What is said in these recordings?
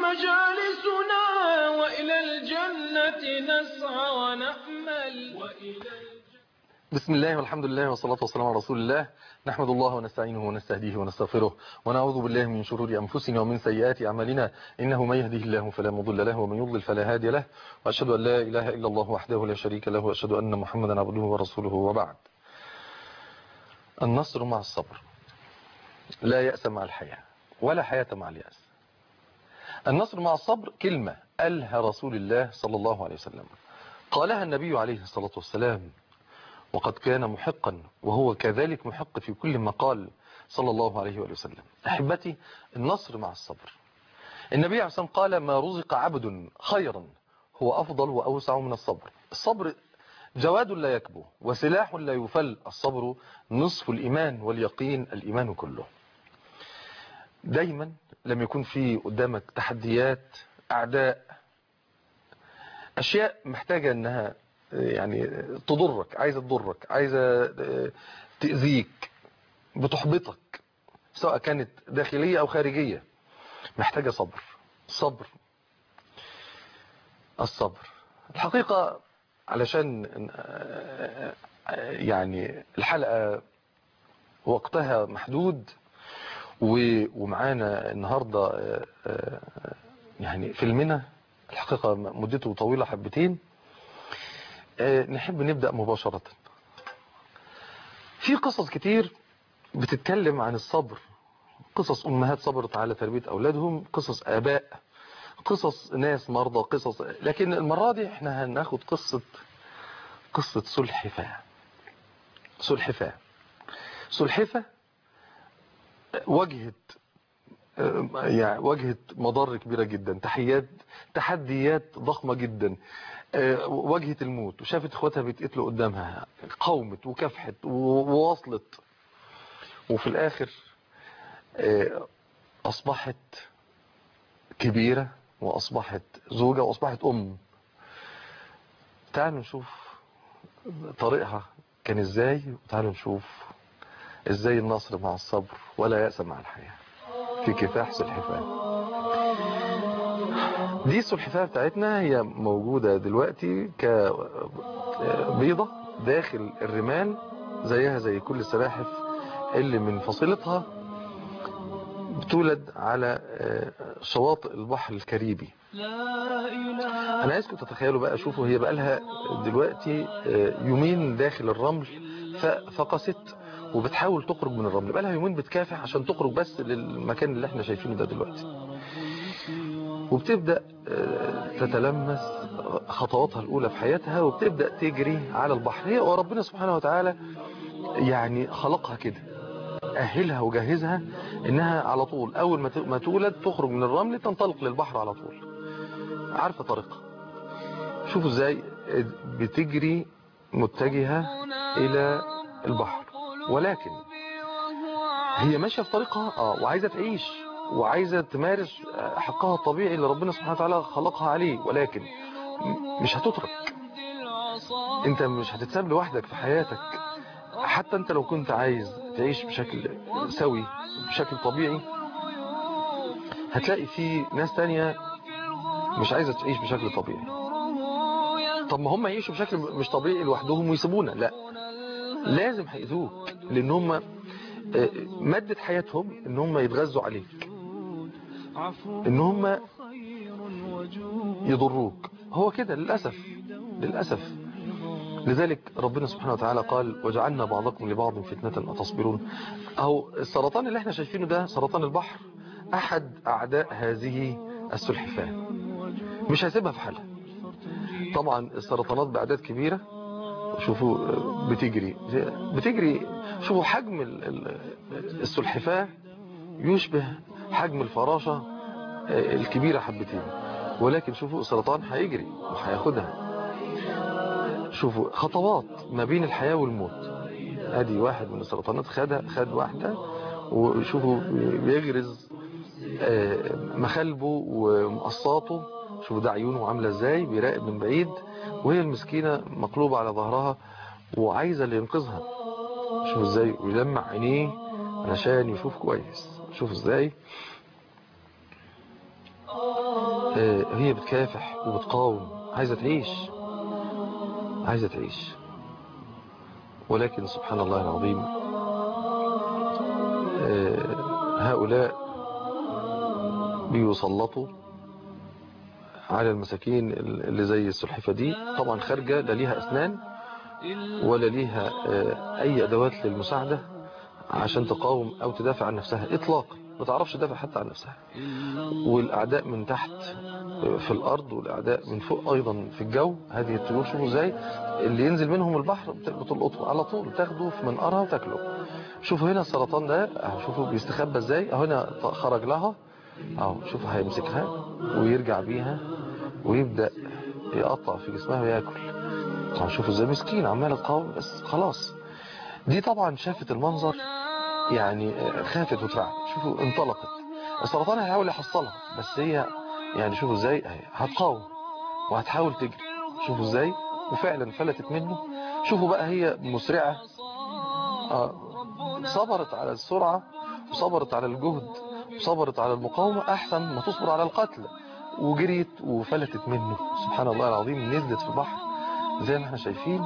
مجالسنا وإلى الجنة نسعى ونأمل وإلى بسم الله والحمد لله والصلاة والسلام على رسول الله نحمد الله ونستعينه ونستهديه ونستغفره ونعوذ بالله من شرور أنفسنا ومن سيئات أعمالنا إنه من يهده الله فلا مضل له ومن يضلل فلا هادي له وأشهد أن لا إله إلا الله وحده لا شريك له وأشهد أن محمدا عبده ورسوله وبعد النصر مع الصبر لا يأس مع الحياة ولا حياة مع اليأس النصر مع الصبر كلمة قالها رسول الله صلى الله عليه وسلم قالها النبي عليه الصلاة والسلام وقد كان محقا وهو كذلك محق في كل ما قال صلى الله عليه وآله وسلم أحبتي النصر مع الصبر النبي عليه الصلاة والسلام قال ما رزق عبد خيرا هو أفضل وأوسع من الصبر الصبر جواد لا يكبو وسلاح لا يفل الصبر نصف الإيمان واليقين الإيمان كله دايما لم يكون في قدامك تحديات أعداء أشياء محتاجة أنها يعني تضرك عايزة تضرك عايزة تأذيك بتحبطك سواء كانت داخلية أو خارجية محتاجة صبر صبر الصبر الحقيقة علشان يعني الحلقة وقتها محدود ومعانا النهاردة يعني فيلمنا الحقيقة مدته طويلة حبتين نحب نبدأ مباشرة في قصص كتير بتتكلم عن الصبر قصص أمهات صبرت على تربية أولادهم قصص آباء قصص ناس مرضى قصص لكن المرة دي احنا هناخد قصة قصة سلحفاة سلحفاة سلحفاة واجهت يعني واجهت مضار كبيرة جدا تحيات تحديات ضخمة جدا واجهت الموت وشافت اخواتها بيتقتلوا قدامها قومت وكافحت وواصلت وفي الاخر اصبحت كبيرة واصبحت زوجة واصبحت ام تعالوا نشوف طريقها كان ازاي وتعالوا نشوف ازاي النصر مع الصبر ولا يأس مع الحياة في كفاح سلحفاة دي السلحفاة بتاعتنا هي موجودة دلوقتي كبيضة داخل الرمال زيها زي كل السلاحف اللي من فصيلتها بتولد على شواطئ البحر الكاريبي انا عايزكم تتخيلوا بقى شوفوا هي بقى لها دلوقتي يومين داخل الرمل فقست وبتحاول تخرج من الرمل بقى لها يومين بتكافح عشان تخرج بس للمكان اللي احنا شايفينه ده دلوقتي وبتبدأ تتلمس خطواتها الأولى في حياتها وبتبدأ تجري على البحر هي وربنا سبحانه وتعالى يعني خلقها كده أهلها وجهزها إنها على طول أول ما تولد تخرج من الرمل تنطلق للبحر على طول عارفة طريقها شوفوا ازاي بتجري متجهة إلى البحر ولكن هي ماشية في طريقها آه وعايزة تعيش وعايزة تمارس حقها الطبيعي اللي ربنا سبحانه وتعالى خلقها عليه ولكن مش هتترك انت مش هتتساب لوحدك في حياتك حتى انت لو كنت عايز تعيش بشكل سوي بشكل طبيعي هتلاقي في ناس تانية مش عايزة تعيش بشكل طبيعي طب ما هم يعيشوا بشكل مش طبيعي لوحدهم ويسيبونا لا لازم هيأذوك لان هم مادة حياتهم ان هم يتغذوا عليك ان هم يضروك هو كده للأسف للأسف لذلك ربنا سبحانه وتعالى قال وجعلنا بعضكم لبعض فتنة أتصبرون أو السرطان اللي احنا شايفينه ده سرطان البحر أحد أعداء هذه السلحفاة مش هيسيبها في حالها طبعا السرطانات بأعداد كبيرة شوفوا بتجري بتجري شوفوا حجم السلحفاة يشبه حجم الفراشة الكبيرة حبتين ولكن شوفوا السرطان هيجري وهياخدها شوفوا خطوات ما بين الحياة والموت ادي واحد من السرطانات خدها خد واحدة وشوفوا بيغرز مخالبه ومقصاته شوفوا ده عيونه عاملة ازاي بيراقب من بعيد وهي المسكينة مقلوبة على ظهرها وعايزة اللي ينقذها شوفوا ازاي ويلمع عينيه علشان يشوف كويس شوفوا ازاي هي بتكافح وبتقاوم عايزة تعيش عايزة تعيش ولكن سبحان الله العظيم هؤلاء بيسلطوا على المساكين اللي زي السلحفة دي طبعا خارجة لا ليها أسنان ولا ليها أي أدوات للمساعدة عشان تقاوم أو تدافع عن نفسها إطلاقا ما تعرفش تدافع حتى عن نفسها والأعداء من تحت في الأرض والأعداء من فوق أيضا في الجو هذه الطيور شوفوا ازاي اللي ينزل منهم البحر بتلقطه على طول تاخده في منقرها وتاكله شوفوا هنا السرطان ده شوفوا بيستخبى ازاي هنا خرج لها اهو شوفوا هيمسكها ويرجع بيها ويبدأ يقطع في جسمها وياكل اهو شوفوا ازاي مسكين عمالة تقاوم بس خلاص دي طبعا شافت المنظر يعني خافت وترعب شوفوا انطلقت السرطان هيحاول يحصلها بس هي يعني شوفوا ازاي هتقاوم وهتحاول تجري شوفوا ازاي وفعلا فلتت منه شوفوا بقى هي مسرعة آه صبرت على السرعة وصبرت على الجهد وصبرت على المقاومة احسن ما تصبر على القتل وجريت وفلتت منه سبحان الله العظيم نزلت في البحر زي ما احنا شايفين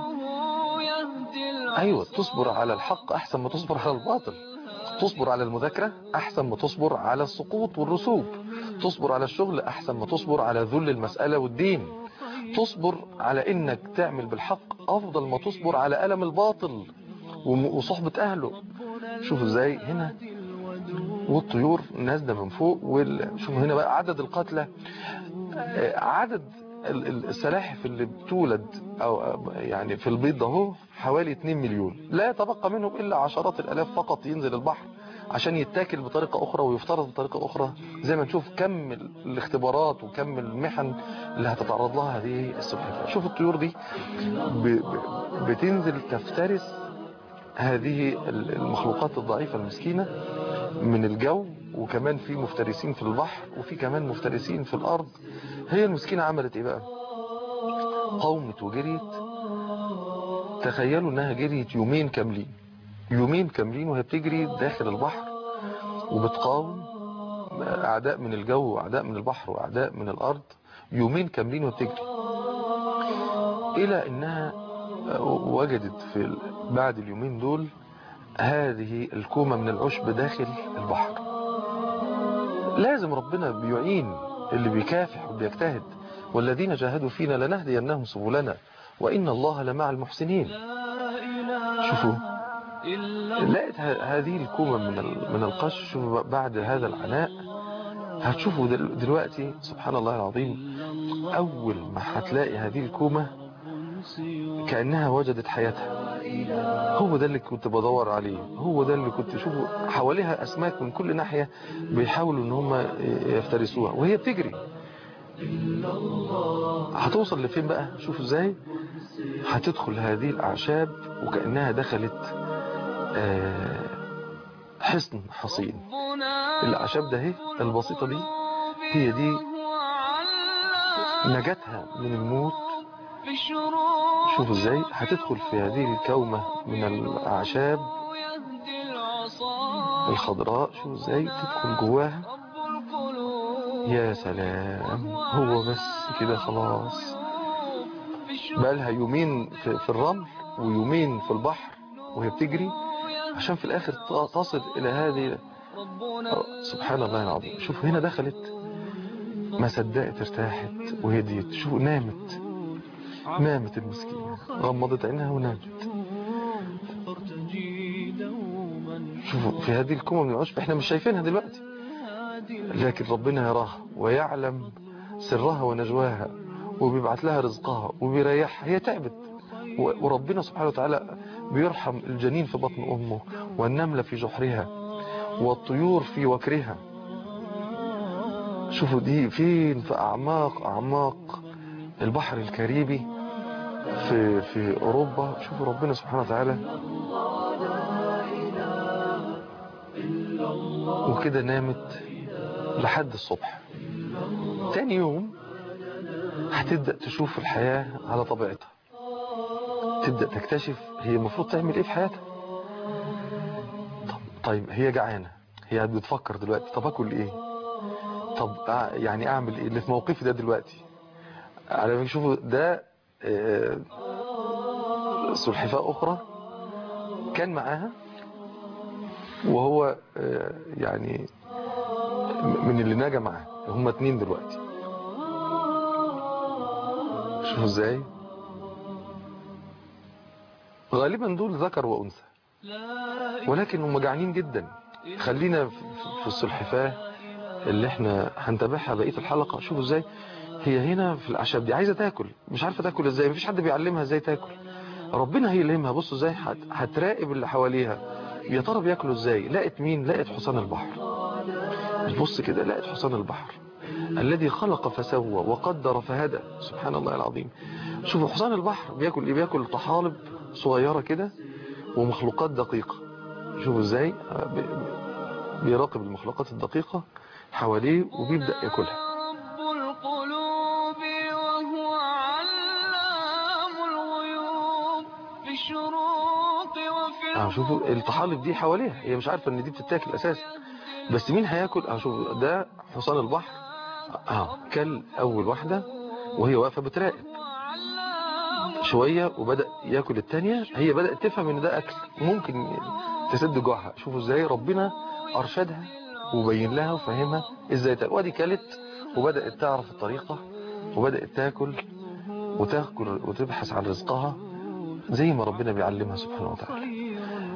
ايوه تصبر على الحق احسن ما تصبر على الباطل تصبر على المذاكرة احسن ما تصبر على السقوط والرسوب تصبر على الشغل احسن ما تصبر على ذل المسألة والدين تصبر على انك تعمل بالحق افضل ما تصبر على ألم الباطل وصحبة اهله شوفوا ازاي هنا والطيور نازله من فوق شوفوا هنا بقى عدد القتلى عدد السلاحف اللي بتولد او يعني في البيض ده هو حوالي 2 مليون لا يتبقى منهم الا عشرات الالاف فقط ينزل البحر عشان يتاكل بطريقة اخرى ويفترض بطريقة اخرى زي ما نشوف كم الاختبارات وكم المحن اللي هتتعرض لها هذه السلحفاة شوف الطيور دي بتنزل تفترس هذه المخلوقات الضعيفة المسكينة من الجو وكمان في مفترسين في البحر وفي كمان مفترسين في الارض هي المسكينة عملت ايه بقى قومت وجريت تخيلوا انها جريت يومين كاملين يومين كاملين وهي بتجري داخل البحر وبتقاوم اعداء من الجو واعداء من البحر واعداء من الارض يومين كاملين وبتجري الى انها وجدت في بعد اليومين دول هذه الكومة من العشب داخل البحر لازم ربنا بيعين اللي بيكافح وبيجتهد والذين جاهدوا فينا لنهدينهم سبلنا وإن الله لمع المحسنين شوفوا لقيت هذه الكومة من من القش شوفوا بعد هذا العناء هتشوفوا دلوقتي سبحان الله العظيم أول ما هتلاقي هذه الكومة كأنها وجدت حياتها هو ده اللي كنت بدور عليه هو ده اللي كنت شوفوا حواليها أسماك من كل ناحية بيحاولوا ان هم يفترسوها وهي بتجري هتوصل لفين بقى شوفوا ازاي هتدخل هذه الأعشاب وكأنها دخلت حصن حصين الأعشاب ده هي البسيطة دي هي دي نجاتها من الموت شوفوا ازاي هتدخل في هذه الكومة من الأعشاب الخضراء شوفوا ازاي تدخل جواها يا سلام هو بس كده خلاص بقالها يومين في, في الرمل ويومين في البحر وهي بتجري عشان في الآخر تصل إلى هذه سبحان الله العظيم شوفوا هنا دخلت ما صدقت ارتاحت وهديت شوفوا نامت نامت المسكينة غمضت عينها ونامت شوفوا في هذه الكومة من العشب احنا مش شايفينها دلوقتي لكن ربنا يراها ويعلم سرها ونجواها وبيبعت لها رزقها وبيريحها هي تعبت وربنا سبحانه وتعالى بيرحم الجنين في بطن أمه والنملة في جحرها والطيور في وكرها شوفوا دي فين في أعماق أعماق البحر الكاريبي في في أوروبا شوفوا ربنا سبحانه وتعالى وكده نامت لحد الصبح تاني يوم هتبدأ تشوف الحياة على طبيعتها تبدأ تكتشف هي المفروض تعمل ايه في حياتها طيب هي جعانة هي بتفكر دلوقتي طب اكل ايه طب أع- يعني اعمل ايه اللي في موقفي ده دلوقتي على ما شوفوا ده آه، سلحفاة اخرى كان معاها وهو آه، يعني من اللي نجا معاه هم اتنين دلوقتي شوفوا ازاي غالبا دول ذكر وانثى ولكن هم جعانين جدا خلينا في- في السلحفاة اللي احنا هنتابعها بقية الحلقة شوفوا ازاي هي هنا في الاعشاب دي عايزة تاكل مش عارفة تاكل ازاي مفيش حد بيعلمها ازاي تاكل ربنا هي اللي يلهمها بصوا ازاي هت- هتراقب اللي حواليها يا ترى بياكلوا ازاي لقت مين لقت حصان البحر بص كده لقت حصان البحر الذي خلق فسوى وقدر فهدى سبحان الله العظيم شوفوا حصان البحر بياكل ايه بياكل طحالب صغيرة كده ومخلوقات دقيقة شوفوا ازاي آه، بي- بيراقب المخلوقات الدقيقة حواليه وبيبدأ ياكلها رب القلوب وهو علام الغيوب في الشروق وفي اه شوفوا الطحالب دي حواليها هي مش عارفة ان دي بتتاكل اساسا بس مين هياكل اه شوفوا ده حصان البحر اه كل اول واحدة وهي واقفة بتراقب علام شوية وبدأ ياكل التانية هي بدأت تفهم ان ده اكل ممكن تسد جوعها شوفوا ازاي ربنا ارشدها وبين لها وفهمها ازاي تاكل وادي كلت وبدأت تعرف الطريقة وبدأت تاكل وتاكل وتبحث عن رزقها زي ما ربنا بيعلمها سبحانه وتعالى خير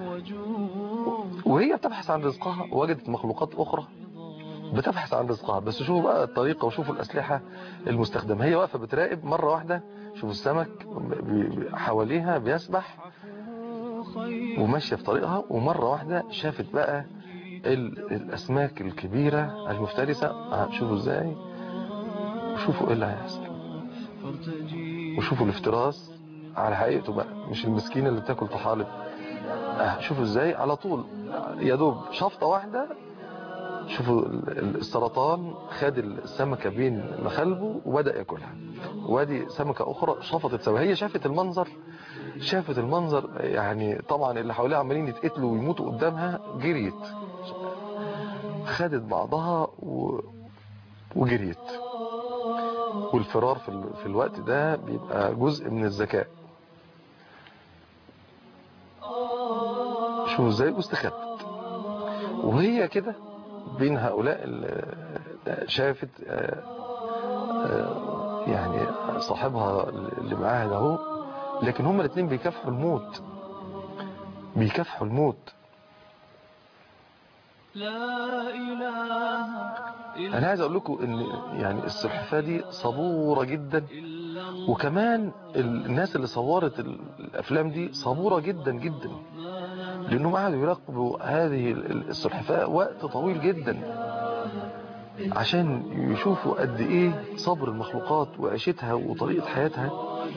الوجود وهي بتبحث عن رزقها وجدت مخلوقات أخرى بتبحث عن رزقها بس شوفوا بقى الطريقة وشوفوا الأسلحة المستخدمة هي واقفة بتراقب مرة واحدة شوفوا السمك بي- بي- حواليها بيسبح خير وماشية في طريقها ومرة واحدة شافت بقى ال- الأسماك الكبيرة المفترسة آه، شوفوا ازاي وشوفوا ايه اللي هيحصل فارتجي وشوفوا الافتراس على حقيقته بقى مش المسكينة اللي بتاكل طحالب آه، شوفوا ازاي على طول يا دوب شفطة واحدة شوفوا ال- ال- السرطان خد السمكة بين مخالبه وبدأ ياكلها وادي سمكة أخرى شفطت سوا هي شافت المنظر شافت المنظر يعني طبعا اللي حواليها عمالين يتقتلوا ويموتوا قدامها جريت خدت بعضها و... وجريت والفرار في, ال... في الوقت ده بيبقى جزء من الذكاء شوفوا ازاي واستخبت وهي كده بين هؤلاء ال- شافت آه، آه، يعني صاحبها اللي معاها ده هو لكن هما الاثنين بيكافحوا الموت بيكافحوا الموت لا إله إلا انا عايز اقول لكم ان يعني السلحفاه دي صبوره جدا وكمان الناس اللي صورت ال- الافلام دي صبوره جدا جدا لانهم قعدوا يراقبوا هذه ال- السلحفاه وقت طويل جدا عشان يشوفوا قد ايه صبر المخلوقات وعيشتها وطريقه حياتها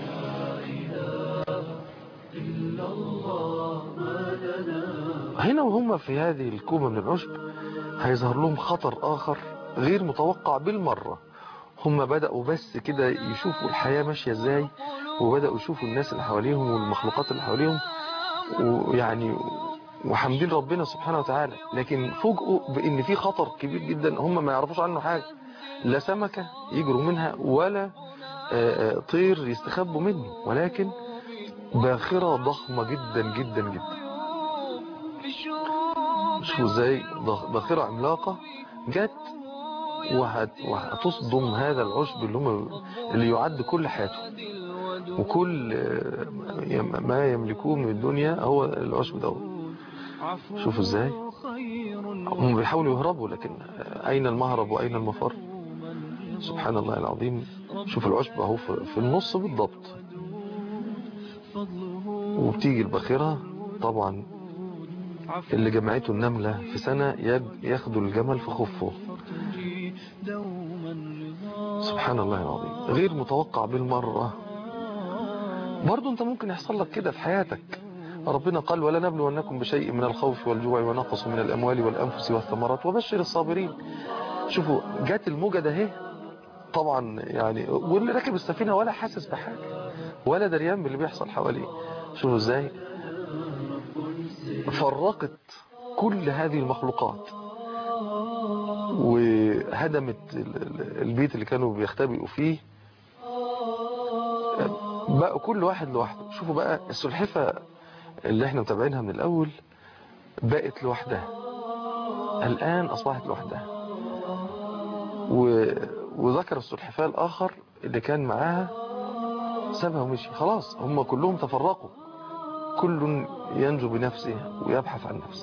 هنا وهم في هذه الكومة من العشب هيظهر لهم خطر آخر غير متوقع بالمرة هم بدأوا بس كده يشوفوا الحياة ماشية ازاي وبدأوا يشوفوا الناس اللي حواليهم والمخلوقات اللي حواليهم ويعني وحمدين ربنا سبحانه وتعالى لكن فوجئوا بان في خطر كبير جدا هم ما يعرفوش عنه حاجة لا سمكة يجروا منها ولا آه، آه، طير يستخبوا منه ولكن باخرة ضخمة جدا جدا جدا في الشروق شوفوا ازاي ضخ- باخرة عملاقة جت وهت وهتصدم هذا العشب اللي هم اللي يعد كل حياته الودود وكل آه، يم- ما يملكوه من الدنيا هو العشب ده عفو شوفوا ازاي خير هم بيحاولوا يهربوا لكن آه، اين المهرب واين المفر سبحان الله العظيم شوفوا العشب اهو في في النص بالضبط فضله وبتيجي الباخرة طبعا عفو اللي جمعته النملة في سنة يد- ياخدوا الجمل في خفه فارتجي دوما رضا سبحان الله العظيم غير متوقع بالمرة برضو انت ممكن يحصل لك كده في حياتك ربنا قال ولا نبلونكم بشيء من الخوف والجوع ونقص من الأموال والأنفس والثمرات وبشر الصابرين شوفوا جات الموجة ده اهي طبعا يعني واللي راكب السفينة ولا حاسس بحاجة ولا دريان باللي بيحصل حواليه شوفوا ازاي فرقت كل هذه المخلوقات وهدمت ال- ال- البيت اللي كانوا بيختبئوا فيه بقى كل واحد لوحده شوفوا بقى السلحفة اللي احنا متابعينها من الاول بقت لوحدها الان اصبحت لوحدها و... وذكر السلحفاة الاخر اللي كان معاها سابها ومشي خلاص هم كلهم تفرقوا كل ينجو بنفسه ويبحث عن نفسه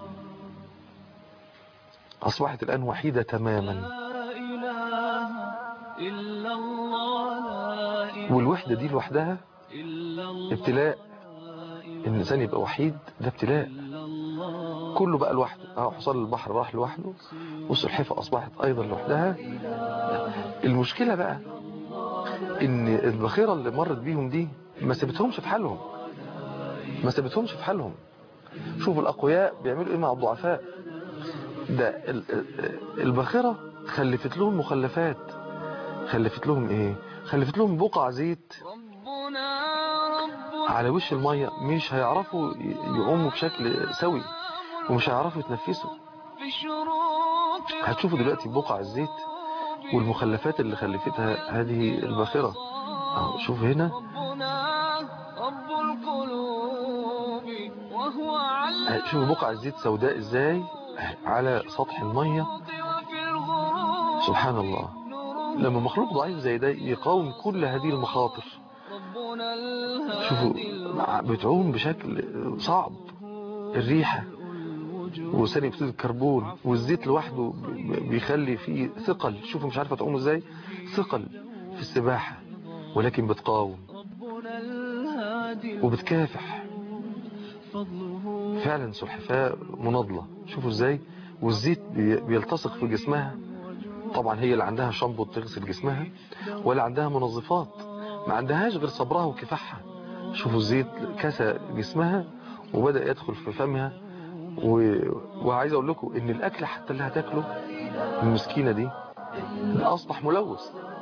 أصبحت الآن وحيدة تماما لا إله إلا الله لا إله والوحدة دي لوحدها إلا الله ابتلاء إن الإنسان يبقى وحيد ده ابتلاء إلا الله كله بقى لوحده أهو حصان البحر راح لوحده والسلحفة أصبحت أيضا لوحدها المشكلة بقى إن البخيرة اللي مرت بيهم دي ما سابتهمش في حالهم ما سابتهمش في حالهم شوفوا الأقوياء بيعملوا إيه مع الضعفاء ده ال- ال- الباخرة خلفت لهم مخلفات خلفت لهم ايه خلفت لهم بقع زيت ربنا رب على وش المية مش هيعرفوا ي- يعوموا بشكل سوي ومش هيعرفوا يتنفسوا في الشروق هتشوفوا دلوقتي بقع الزيت والمخلفات اللي خلفتها هذه الباخرة اهو شوف هنا ربنا رب القلوب وهو علم شوفوا بقع الزيت سوداء ازاي على سطح المية وفي الغروب سبحان الله نور لما مخلوق ضعيف زي ده يقاوم كل هذه المخاطر ربنا شوفوا الهادي بتعوم بشكل صعب الريحة وثاني اكسيد الكربون والزيت لوحده ب- بيخلي فيه ثقل شوفوا مش عارفه تعوموا ازاي ثقل في السباحة ولكن بتقاوم ربنا الهادي وبتكافح فضله فعلا سلحفاة مناضلة شوفوا ازاي والزيت بي- بيلتصق في جسمها طبعا هي اللي عندها شامبو تغسل جسمها ولا عندها منظفات ما عندهاش غير صبرها وكفاحها شوفوا الزيت كسى جسمها وبدأ يدخل في فمها و... وعايز اقول لكم ان الاكل حتى اللي هتاكله المسكينة دي ده اصبح ملوث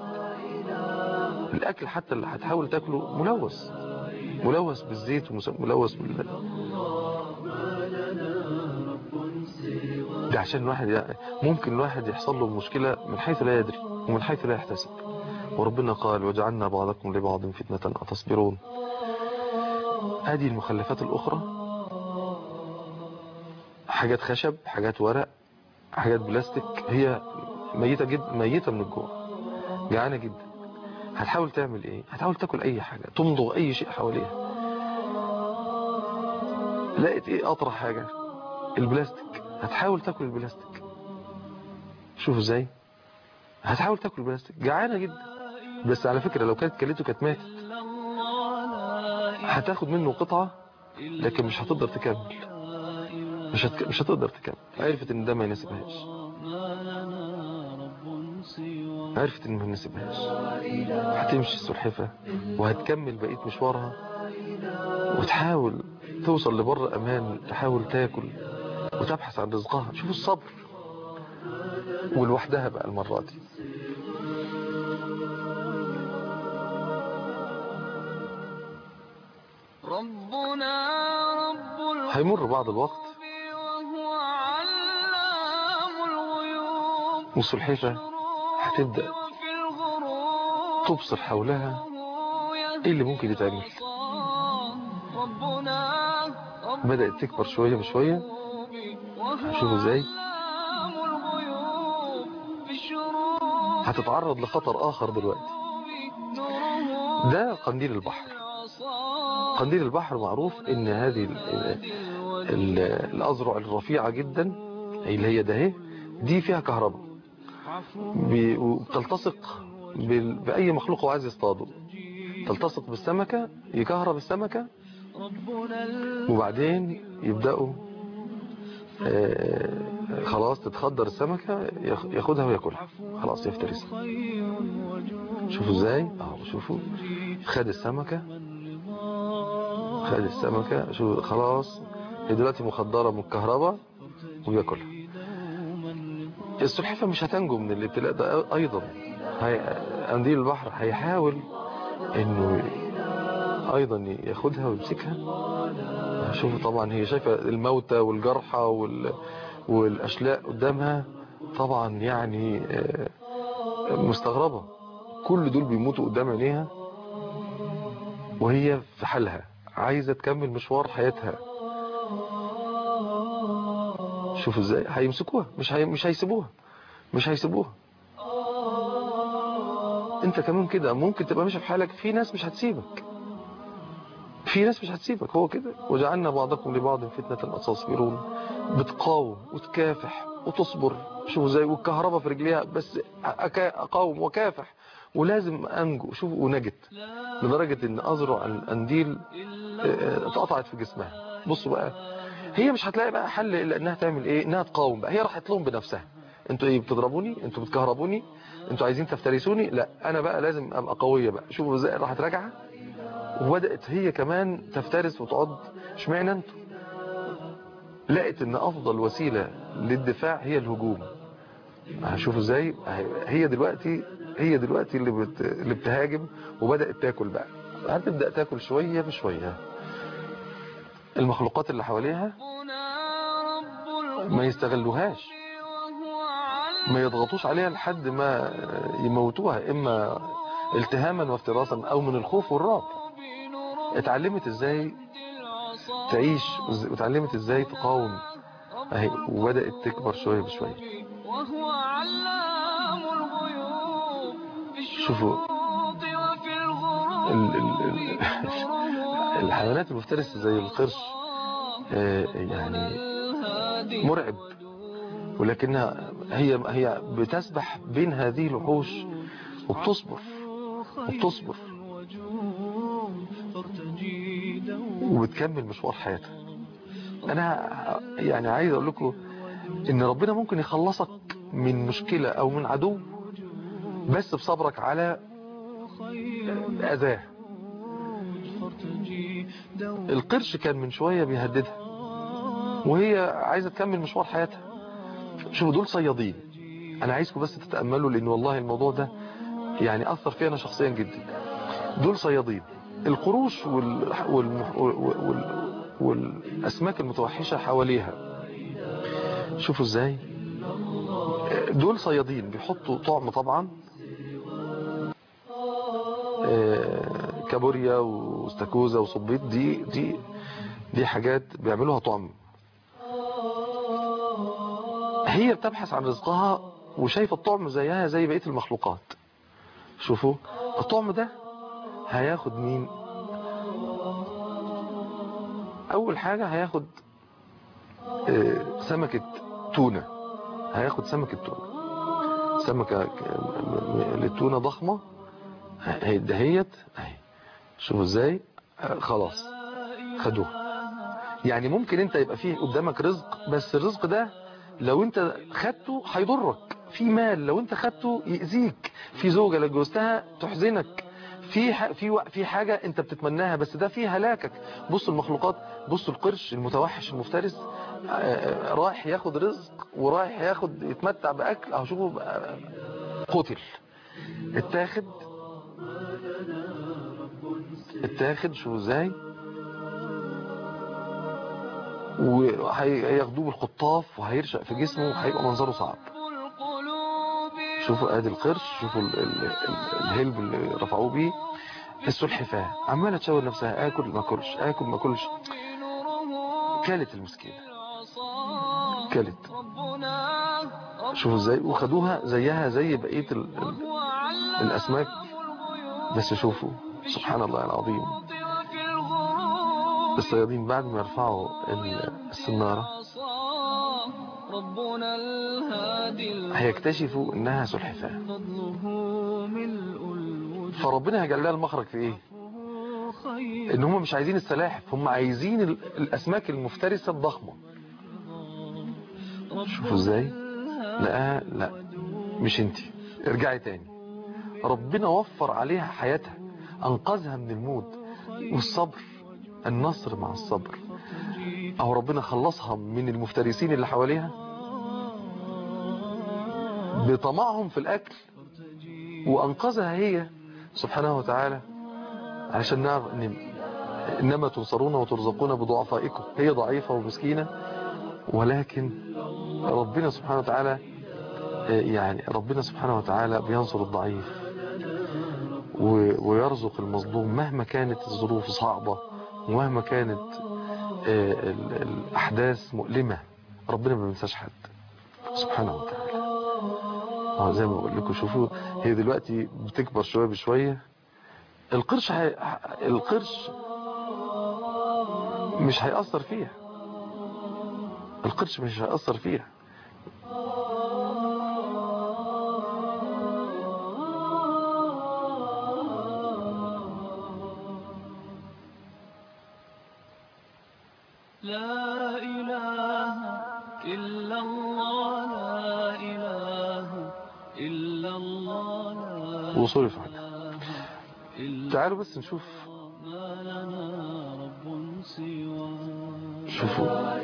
الاكل حتى اللي هتحاول تاكله ملوث ملوث بالزيت وملوث بال ده عشان الواحد يعني ممكن الواحد يحصل له مشكلة من حيث لا يدري ومن حيث لا يحتسب وربنا قال وجعلنا بعضكم لبعض فتنة أتصبرون هذه المخلفات الأخرى حاجات خشب حاجات ورق حاجات بلاستيك هي ميتة جدا ميتة من الجوع جعانة جدا هتحاول تعمل ايه هتحاول تاكل اي حاجة تمضغ اي شيء حواليها لقيت ايه اطرح حاجة البلاستيك هتحاول تاكل البلاستيك شوف ازاي هتحاول تاكل البلاستيك جعانة جدا بس على فكرة لو كانت كلته كانت ماتت إلا الله لا هتاخد منه قطعة إله لكن مش هتقدر تكمل إلا مش هتك... مش هتقدر تكمل عرفت ان ده ما يناسبهاش ما لنا رب سوى عرفت ان ما يناسبهاش هتمشي السلحفة وهتكمل بقية مشوارها وتحاول توصل لبر امان تحاول تاكل وتبحث عن رزقها شوف الصبر ولوحدها بقى المرة دي ربنا رب القلوب هيمر بعض الوقت وهو علام الغيوب والسلحفة هتبدأ وفي الغروب تبصر حولها ايه اللي ممكن يتعمل ربنا رب بدأت تكبر شوية بشوية وهو هشوفوا ازاي علام الغيوب في الشروق هتتعرض لخطر اخر دلوقتي نوره ده قنديل البحر العصا قنديل البحر معروف ان هذه ال- ال- الأذرع الرفيعة جدا اللي هي ده اهي دي فيها كهرباء بي- وبتلتصق بال- بأي مخلوق هو عايز يصطاده تلتصق بالسمكة يكهرب السمكة ربنا وبعدين يبدأوا آه، خلاص تتخدر السمكة ياخ- ياخدها وياكلها خلاص يفترسها خير وجود شوفوا ازاي اهو شوفوا خد السمكة خد السمكة شوف خلاص هي دلوقتي مخدرة من الكهرباء وياكلها السلحفة مش هتنجو من الابتلاء ده ايضا هي قنديل البحر هيحاول انه ايضا ياخدها ويمسكها شوفوا طبعا هي شايفة الموتى والجرحى وال... والاشلاء قدامها طبعا يعني آه، مستغربة كل دول بيموتوا قدام عينيها وهي في حالها عايزة تكمل مشوار حياتها شوفوا ازاي هيمسكوها مش هي... مش هيسيبوها مش هيسيبوها انت كمان كده ممكن تبقى ماشي في حالك في ناس مش هتسيبك في ناس مش هتسيبك هو كده وجعلنا بعضكم لبعض فتنة أتصبرون بتقاوم وتكافح وتصبر شوفوا ازاي والكهرباء في رجليها بس أكا- اقاوم وكافح ولازم انجو شوفوا ونجت لدرجة ان اذرع القنديل آه، اتقطعت في جسمها بصوا بقى هي مش هتلاقي بقى حل الا انها تعمل ايه انها تقاوم بقى هي راحت لهم بنفسها انتوا ايه بتضربوني انتوا بتكهربوني انتوا عايزين تفترسوني لا انا بقى لازم ابقى قوية بقى شوفوا ازاي راحت راجعة وبدأت هي كمان تفترس وتعض اشمعنى انتوا لقت ان افضل وسيلة للدفاع هي الهجوم هشوفوا ازاي هي دلوقتي هي دلوقتي اللي بت... اللي بتهاجم وبدأت تاكل بقى هتبدأ تاكل شوية بشوية المخلوقات اللي حواليها ما يستغلوهاش ما يضغطوش عليها لحد ما يموتوها اما التهاما وافتراسا او من الخوف والرعب اتعلمت ازاي تعيش وتعلمت ازاي تقاوم اهي وبدأت تكبر شوية بشوية وهو علام الغيوب في شوفوا الشروق وفي الغروب ال- ال- ال- نوره الحيوانات المفترسة زي القرش آه، يعني الهادي مرعب ولكنها هي هي بتسبح بين هذه الوحوش وبتصبر وبتصبر وجود فارتجي دوما وبتكمل مشوار حياتها انا يعني عايز اقول لكم ان ربنا ممكن يخلصك من مشكلة او من عدو بس بصبرك على اذاه فارتجي دوما القرش كان من شوية بيهددها وهي عايزة تكمل مشوار حياتها شوفوا دول صيادين انا عايزكم بس تتأملوا لان والله الموضوع ده يعني اثر فينا شخصيا جدا دول صيادين القروش وال... وال... وال... والاسماك المتوحشة حواليها شوفوا ازاي دول صيادين بيحطوا طعم طبعا آه، كابوريا واستاكوزا وصبيط دي دي دي حاجات بيعملوها طعم هي بتبحث عن رزقها وشايفة الطعم زيها زي بقية المخلوقات شوفوا الطعم ده هياخد مين اول حاجة هياخد آه، سمكة تونة هياخد سمكة تونة سمكة ك- م- م- التونة ضخمة هي- دهيت اهي شوفوا ازاي آه، خلاص خدوها يعني ممكن انت يبقى فيه قدامك رزق بس الرزق ده لو انت خدته هيضرك في مال لو انت خدته يأذيك في زوجة لو اتجوزتها تحزنك في ح- في و- في حاجة انت بتتمناها بس ده فيه هلاكك بصوا المخلوقات بصوا القرش المتوحش المفترس آه، آه، رايح ياخد رزق ورايح ياخد يتمتع بأكل اهو شوفوا بقى، قتل اتاخد اتاخد شو ازاي وهياخدوه بالخطاف وهيرشق في جسمه وهيبقى منظره صعب القلوب شوفوا ادي القرش شوفوا ال ال ال الهلب اللي رفعوه بيه السلحفاه عماله تشاور نفسها اكل ما اكلش اكل ما اكلش نوره كلت المسكينه العصا كلت ربنا رب شوفوا ازاي وخدوها زيها زي بقيه ال ال وهو علام الاسماك الغيوب بس شوفوا سبحان الله العظيم وفي الغروب الصيادين بعد ما يرفعوا ال- السناره العصا ربنا الهادي هيكتشفوا انها سلحفاه فضله ملء الوجود فربنا هيجعل لها المخرج في ايه خير ان هم مش عايزين السلاحف هم عايزين ال- الاسماك المفترسه الضخمه شوفوا ازاي لا لا مش انت ارجعي تاني ربنا وفر عليها حياتها انقذها من الموت والصبر النصر مع الصبر او ربنا خلصها من المفترسين اللي حواليها بطمعهم في الاكل وانقذها هي سبحانه وتعالى علشان نعرف ان انما تنصرون وترزقون بضعفائكم هي ضعيفة ومسكينة ولكن ربنا سبحانه وتعالى يعني ربنا سبحانه وتعالى بينصر الضعيف و- ويرزق المظلوم مهما كانت الظروف صعبة ومهما كانت آه، ال- الأحداث مؤلمة ربنا ما بينساش حد سبحانه وتعالى اه زي ما بقول لكم شوفوا هي دلوقتي بتكبر شوية بشوية القرش هي... القرش مش هيأثر فيها القرش مش هيأثر فيها لا إله إلا الله لا إله إلا الله لا وصرف عنها إله إلا تعالوا بس نشوف ما لنا رب سواه شوفوا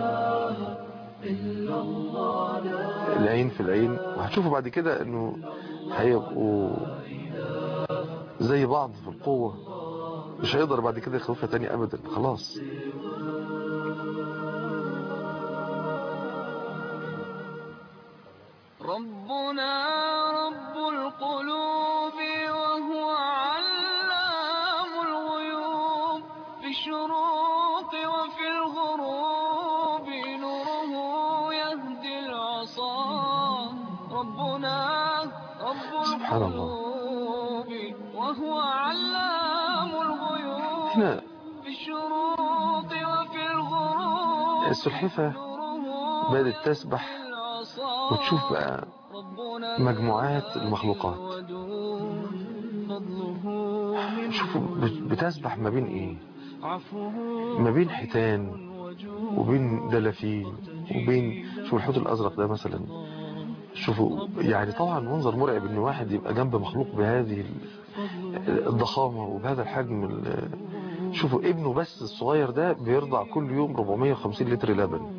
العين في العين وهتشوفوا بعد كده انه هيبقوا زي بعض في القوة مش هيقدر بعد كده يخوفها تاني ابدا خلاص ربنا رب القلوب وهو علام الغيوب في الشروق وفي الغروب نوره يهدي العصا ربنا رب سبحان الله. القلوب وهو علام الغيوب هنا في الشروق وفي الغروب السلحفة نوره بدأت تسبح العصا وتشوف بقى مجموعات المخلوقات شوفوا بت- بتسبح ما بين ايه ما بين حيتان وبين دلافين وبين شوفوا الحوت الازرق ده مثلا شوفوا يعني طبعا منظر مرعب ان واحد يبقى جنب مخلوق بهذه ال- الضخامة وبهذا الحجم ال- شوفوا ابنه بس الصغير ده بيرضع كل يوم 450 لتر لبن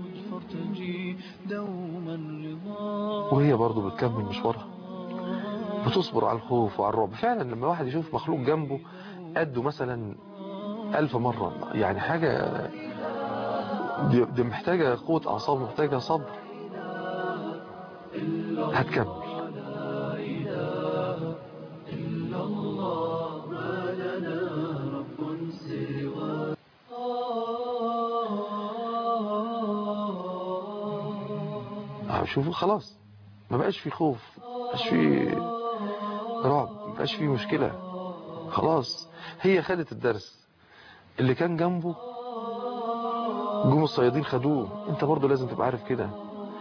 وهي برضه بتكمل مشوارها بتصبر على الخوف وعلى الرعب فعلا لما واحد يشوف مخلوق جنبه قده مثلا ألف مرة يعني حاجة دي, دي محتاجة قوة أعصاب محتاجة صبر هتكمل آه، شوفوا خلاص ما بقاش في خوف ما بقاش في رعب ما بقاش في مشكلة خلاص هي خدت الدرس اللي كان جنبه جم الصيادين خدوه انت برضو لازم تبقى عارف كده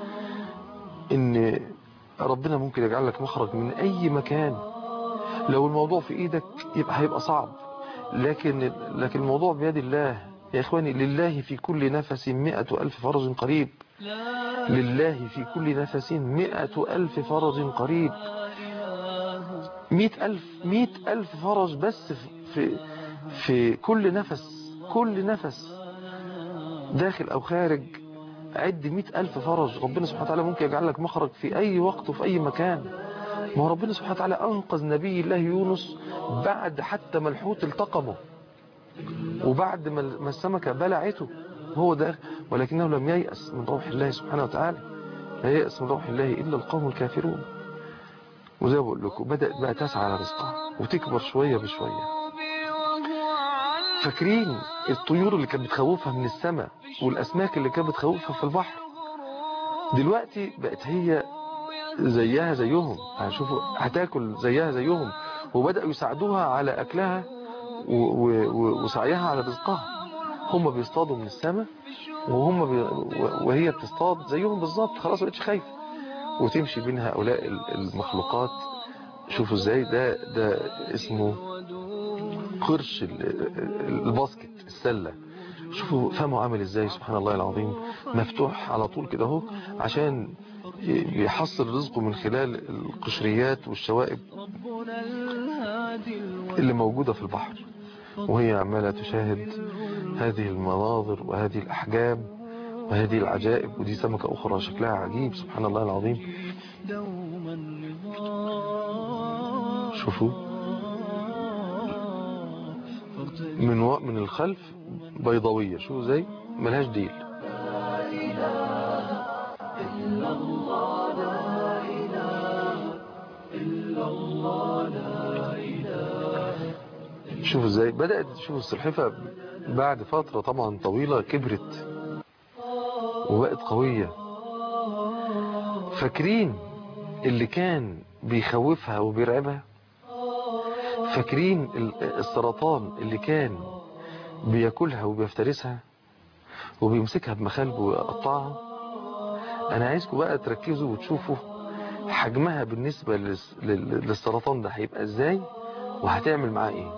ان ربنا ممكن يجعل لك مخرج من اي مكان لو الموضوع في ايدك يبقى هيبقى صعب لكن لكن الموضوع بيد الله يا اخواني لله في كل نفس مئة الف فرج قريب لله في كل نفس مئة ألف فرج قريب مئة ألف مئة ألف فرج بس في في كل نفس كل نفس داخل أو خارج عد مئة ألف فرج ربنا سبحانه وتعالى ممكن يجعل لك مخرج في أي وقت وفي أي مكان ما هو ربنا سبحانه وتعالى أنقذ نبي الله يونس بعد حتى ما الحوت التقمه وبعد ما ما السمكة بلعته هو ده ولكنه لم ييأس من روح الله سبحانه وتعالى لا ييأس من روح الله إلا القوم الكافرون وزي ما بقول لكم بدأت بقى تسعى على رزقها وتكبر شوية بشوية فاكرين الطيور اللي كانت بتخوفها من السماء والأسماك اللي كانت بتخوفها في البحر دلوقتي بقت هي زيها زيهم هشوفوا هتاكل زيها زيهم وبدأوا يساعدوها على أكلها و- و- و- وسعيها على رزقها هم بيصطادوا من السماء وهم بي... و- وهي بتصطاد زيهم بالظبط خلاص مبقتش خايفه وتمشي بين هؤلاء ال- المخلوقات شوفوا ازاي ده ده اسمه قرش ال- ال- الباسكت السلة شوفوا فهموا عامل ازاي سبحان الله العظيم مفتوح على طول كده اهو عشان ي- بيحصل رزقه من خلال القشريات والشوائب اللي موجودة في البحر وهي عمالة تشاهد هذه المناظر وهذه الأحجام وهذه العجائب ودي سمكة أخرى شكلها عجيب سبحان الله العظيم شوفوا من و... من الخلف بيضاوية شوفوا زي ملهاش ديل شوفوا ازاي بدأت شوفوا السلحفة بعد فترة طبعا طويلة كبرت وبقت قوية فاكرين اللي كان بيخوفها وبيرعبها فاكرين ال- السرطان اللي كان بياكلها وبيفترسها وبيمسكها بمخالبه ويقطعها انا عايزكم بقى تركزوا وتشوفوا حجمها بالنسبة للس- لل- للسرطان ده هيبقى ازاي وهتعمل معاه ايه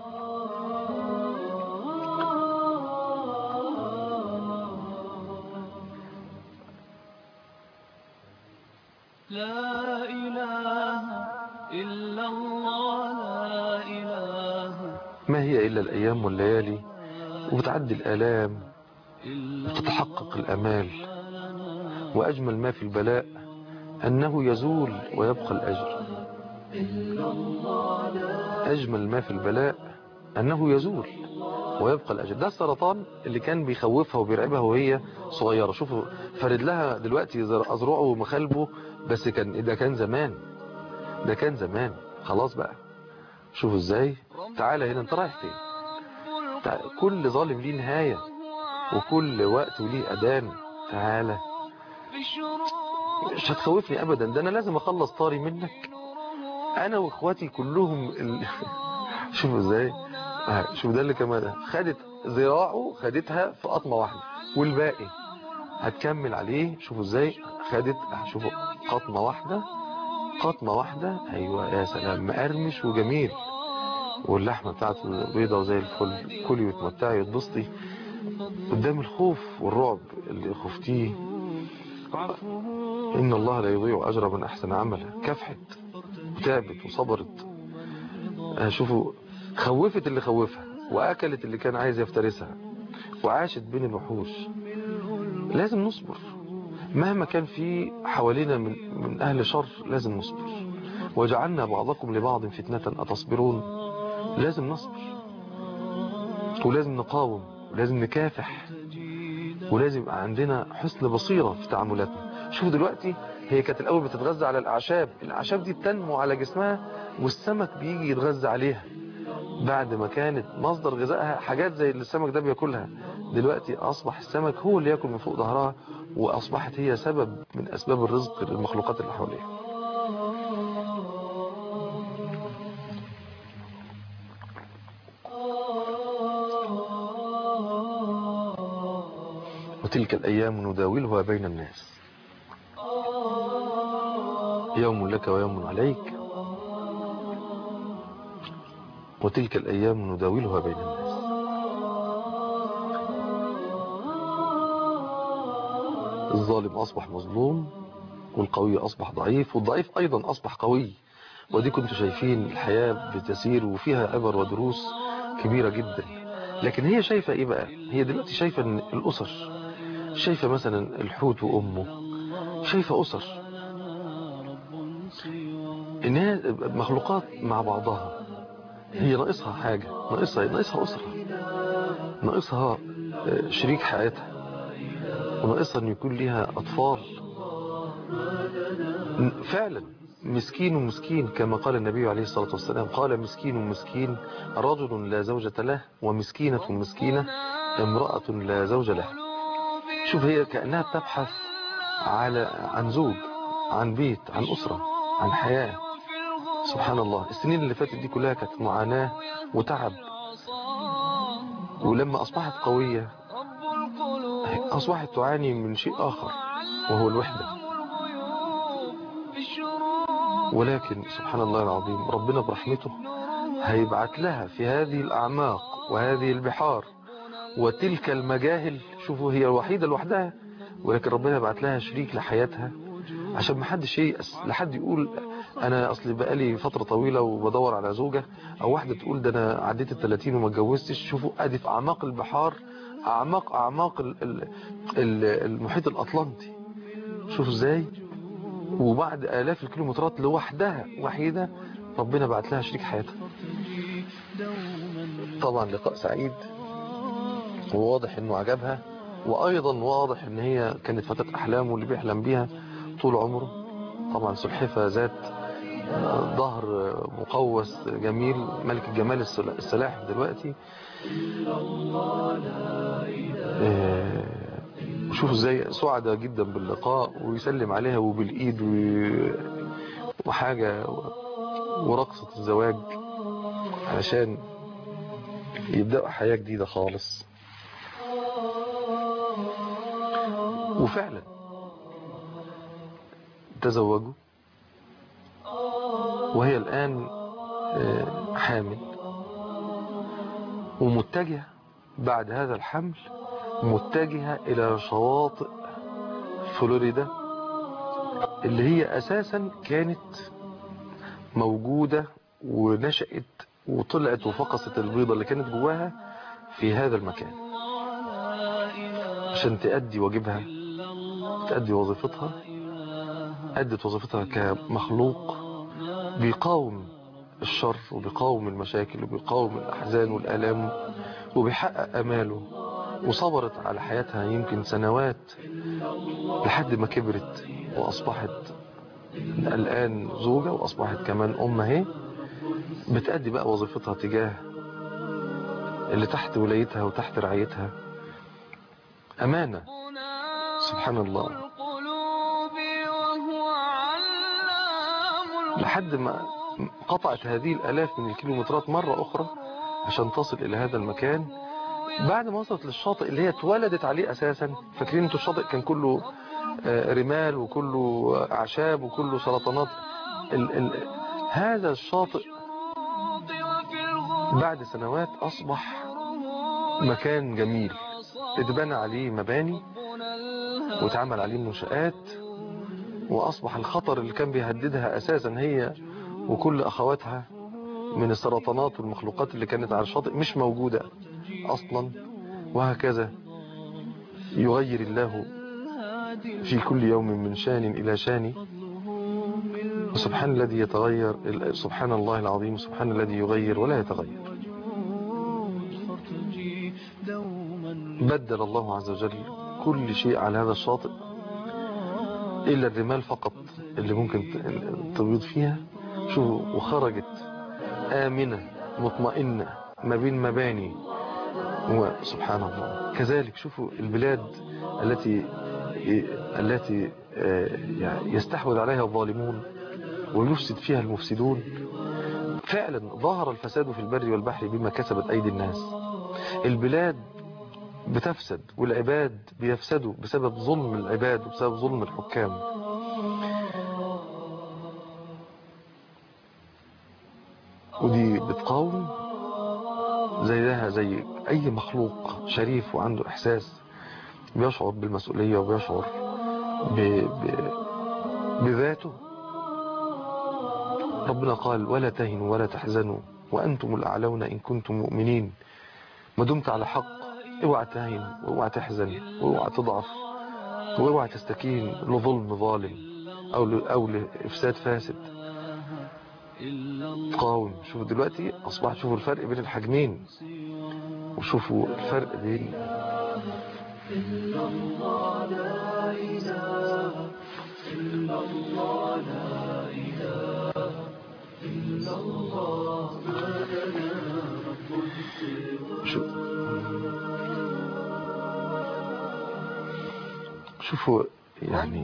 لا إله إلا الله لا إله ما هي الا الايام والليالي وبتعدي الالام وتتحقق الامال واجمل ما في البلاء انه يزول ويبقى الاجر اجمل ما في البلاء انه يزول ويبقى الاجر ده السرطان اللي كان بيخوفها وبيرعبها وهي صغيره شوفوا فرد لها دلوقتي زر- اذرعه ومخالبه بس كان ده كان زمان ده كان زمان خلاص بقى شوفوا ازاي تعالى هنا انت رايح فين تع- كل ظالم ليه نهايه وكل وقت وليه اذان تعالى مش هتخوفني ابدا ده انا لازم اخلص طاري منك انا واخواتي كلهم ال... شوفوا ازاي آه، شوف ده اللي كمان خدت ذراعه خدتها في قطمه واحده والباقي هتكمل عليه شوفوا ازاي خدت شوفوا قطمه واحده قطمه واحده ايوه يا سلام مقرمش وجميل واللحمه بتاعته بيضه وزي الفل كلي وتمتعي وتبسطي قدام الخوف والرعب اللي خفتيه إن الله لا يضيع أجر من أحسن عملا كافحت وتعبت وصبرت آه، شوفوا خوفت اللي خوفها وأكلت اللي كان عايز يفترسها وعاشت بين الوحوش لازم نصبر مهما كان في حوالينا من, من أهل شر لازم نصبر وجعلنا بعضكم لبعض فتنة أتصبرون لازم نصبر ولازم نقاوم ولازم نكافح ولازم يبقى عندنا حسن بصيرة في تعاملاتنا شوف دلوقتي هي كانت الأول بتتغذى على الأعشاب الأعشاب دي بتنمو على جسمها والسمك بيجي يتغذى عليها بعد ما كانت مصدر غذائها حاجات زي اللي السمك ده بياكلها دلوقتي أصبح السمك هو اللي ياكل من فوق ظهرها وأصبحت هي سبب من أسباب الرزق للمخلوقات اللي حواليها وتلك الأيام نداولها بين الناس يوم لك ويوم عليك وتلك الأيام نداولها بين الناس الظالم أصبح مظلوم والقوي أصبح ضعيف والضعيف أيضا أصبح قوي ودي كنتوا شايفين الحياة بتسير وفيها عبر ودروس كبيرة جدا لكن هي شايفة ايه بقى هي دلوقتي شايفة ان الأسر شايفة مثلا الحوت وأمه شايفة أسر إنها مخلوقات مع بعضها هي ناقصها حاجة ناقصها ناقصها أسرة ناقصها آه، شريك حياتها وناقصها أن يكون لها أطفال ن- فعلا مسكين ومسكين كما قال النبي عليه الصلاة والسلام قال مسكين ومسكين رجل لا زوجة له ومسكينة مسكينة امرأة لا زوج لها شوف هي كأنها بتبحث على عن زوج عن بيت عن أسرة عن حياة سبحان الله السنين اللي فاتت دي كلها كانت معاناة وتعب ولما أصبحت قوية أصبحت تعاني من شيء آخر وهو الوحدة ولكن سبحان الله العظيم ربنا برحمته هيبعت لها في هذه الأعماق وهذه البحار وتلك المجاهل شوفوا هي الوحيدة لوحدها ولكن ربنا يبعت لها شريك لحياتها عشان ما حدش ييأس لحد يقول انا اصل بقالي فترة طويلة وبدور على زوجة او واحدة تقول ده انا عديت الثلاثين وما اتجوزتش شوفوا ادي في اعماق البحار اعماق اعماق ال- ال- ال- المحيط الاطلنطي شوفوا ازاي وبعد الاف الكيلومترات لوحدها وحيدة ربنا بعت لها شريك حياتها طبعا لقاء سعيد وواضح انه عجبها وايضا واضح ان هي كانت فتاة احلامه اللي بيحلم بيها طول عمره طبعا سلحفة ذات ظهر مقوس جميل ملك الجمال السلاح دلوقتي شوفوا ازاي سعداء جدا باللقاء ويسلم عليها وبالايد وحاجة ورقصة الزواج علشان يبدأوا حياة جديدة خالص وفعلا تزوجوا وهي الآن حامل ومتجهة بعد هذا الحمل متجهة إلى شواطئ فلوريدا اللي هي أساسا كانت موجودة ونشأت وطلعت وفقست البيضة اللي كانت جواها في هذا المكان عشان تأدي واجبها تأدي وظيفتها أدت وظيفتها كمخلوق بيقاوم الشر وبيقاوم المشاكل وبيقاوم الأحزان والآلام وبيحقق أماله وصبرت على حياتها يمكن سنوات لحد ما كبرت وأصبحت الآن زوجة وأصبحت كمان أم اهي بتأدي بقى وظيفتها تجاه اللي تحت ولايتها وتحت رعايتها أمانة سبحان الله لحد ما قطعت هذه الألاف من الكيلومترات مرة أخرى عشان تصل إلى هذا المكان بعد ما وصلت للشاطئ اللي هي اتولدت عليه أساسا فاكرين انتوا الشاطئ كان كله رمال وكله أعشاب وكله سرطانات ال ال هذا الشاطئ بعد سنوات أصبح مكان جميل اتبنى عليه مباني واتعمل عليه منشآت وأصبح الخطر اللي كان بيهددها أساسا هي وكل أخواتها من السرطانات والمخلوقات اللي كانت على الشاطئ مش موجودة أصلا وهكذا يغير الله في كل يوم من شان إلى شان وسبحان الذي يتغير سبحان الله العظيم سبحان الذي يغير ولا يتغير بدل الله عز وجل كل شيء على هذا الشاطئ إلا الرمال فقط اللي ممكن تبيض فيها شوفوا وخرجت آمنة مطمئنة ما بين مباني وسبحان الله كذلك شوفوا البلاد التي التي يستحوذ عليها الظالمون ويفسد فيها المفسدون فعلا ظهر الفساد في البر والبحر بما كسبت أيدي الناس البلاد بتفسد والعباد بيفسدوا بسبب ظلم العباد وبسبب ظلم الحكام ودي بتقاوم زيها زي أي مخلوق شريف وعنده إحساس بيشعر بالمسؤولية وبيشعر ب... ب... بذاته ربنا قال ولا تهنوا ولا تحزنوا وأنتم الأعلون إن كنتم مؤمنين ما دمت على حق اوعى تهن واوعى تحزن واوعى تضعف واوعى تستكين لظلم ظالم أو ل... أو لإفساد فاسد قاوم شوفوا دلوقتي أصبح شوفوا الفرق بين الحجمين وشوفوا الفرق بين إلا الله لا إله إلا الله لا إله إلا الله شوف شوفوا يعني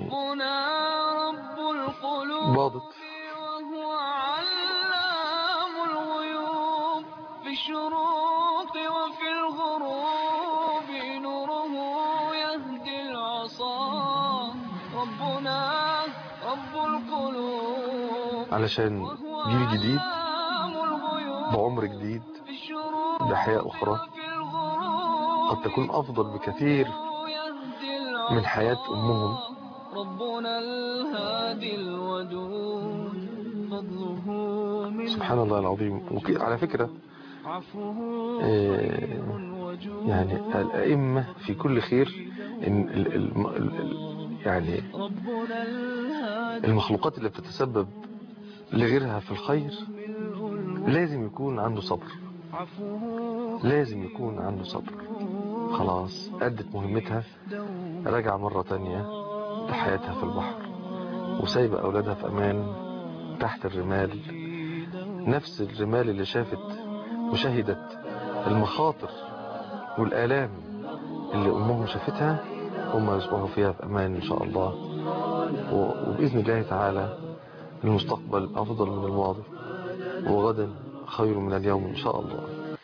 باضت وهو علام الغيوب في الشروق وفي الغروب نوره يهدي العصا ربنا رب القلوب علشان جيل جديد علام الغيوب بعمر جديد في الشروق بحياة أخرى وفي الغروب قد تكون أفضل بكثير يهدي العصا من حياة أمهم ربنا الهادي الودود فضله من سبحان الله العظيم وك- على فكرة عفوه آه، وجود يعني الأئمة في كل خير إن ال ال ال يعني ربنا الهادي المخلوقات اللي بتتسبب لغيرها في الخير لازم يكون عنده صبر عفوه لازم يكون عنده صبر خلاص أدت مهمتها راجعة مرة تانية لحياتها في البحر وسايبة أولادها في أمان تحت الرمال نفس الرمال اللي شافت وشهدت المخاطر والآلام اللي أمهم شافتها هم يصبحوا فيها في أمان إن شاء الله و- وبإذن الله تعالى المستقبل أفضل من الماضي وغدا خير من اليوم إن شاء الله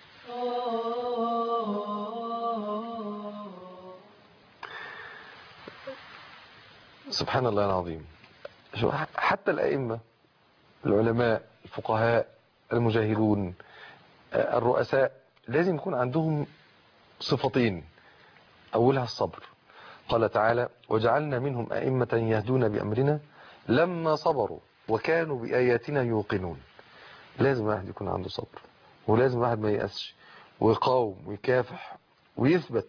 سبحان الله العظيم شو- حتى الأئمة العلماء الفقهاء المجاهدون آه، الرؤساء لازم يكون عندهم صفتين أولها الصبر قال تعالى وجعلنا منهم أئمة يهدون بأمرنا لما صبروا وكانوا بآياتنا يوقنون لازم واحد يكون عنده صبر ولازم واحد ما ييأسش ويقاوم ويكافح ويثبت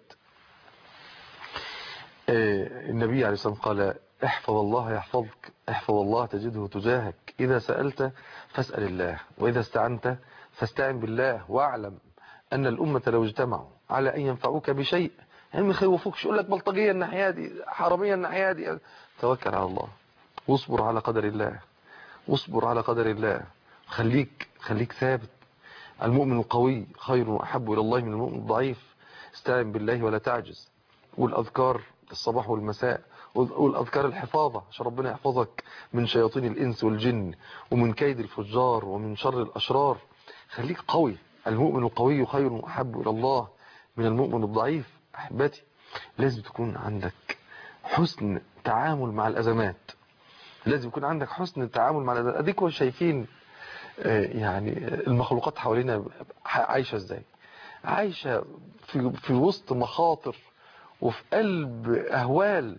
آه، النبي عليه الصلاة والسلام قال احفظ الله يحفظك احفظ الله تجده تجاهك إذا سألت فاسأل الله وإذا استعنت فاستعن بالله واعلم أن الأمة لو اجتمعوا على أن ينفعوك بشيء يعني ما يخوفوكش يقول لك بلطجية الناحية دي حرامية الناحية دي توكل على الله واصبر على قدر الله واصبر على قدر الله خليك خليك ثابت المؤمن القوي خير وأحب إلى الله من المؤمن الضعيف استعن بالله ولا تعجز والأذكار الصباح والمساء والأذكار الحفاظة عشان ربنا يحفظك من شياطين الإنس والجن ومن كيد الفجار ومن شر الأشرار خليك قوي المؤمن القوي خير وأحب إلى الله من المؤمن الضعيف أحبتي لازم تكون عندك حسن تعامل مع الأزمات لازم يكون عندك حسن التعامل مع الأزمات أديكم شايفين آه، يعني المخلوقات حوالينا عايشة ازاي عايشة في, في وسط مخاطر وفي قلب أهوال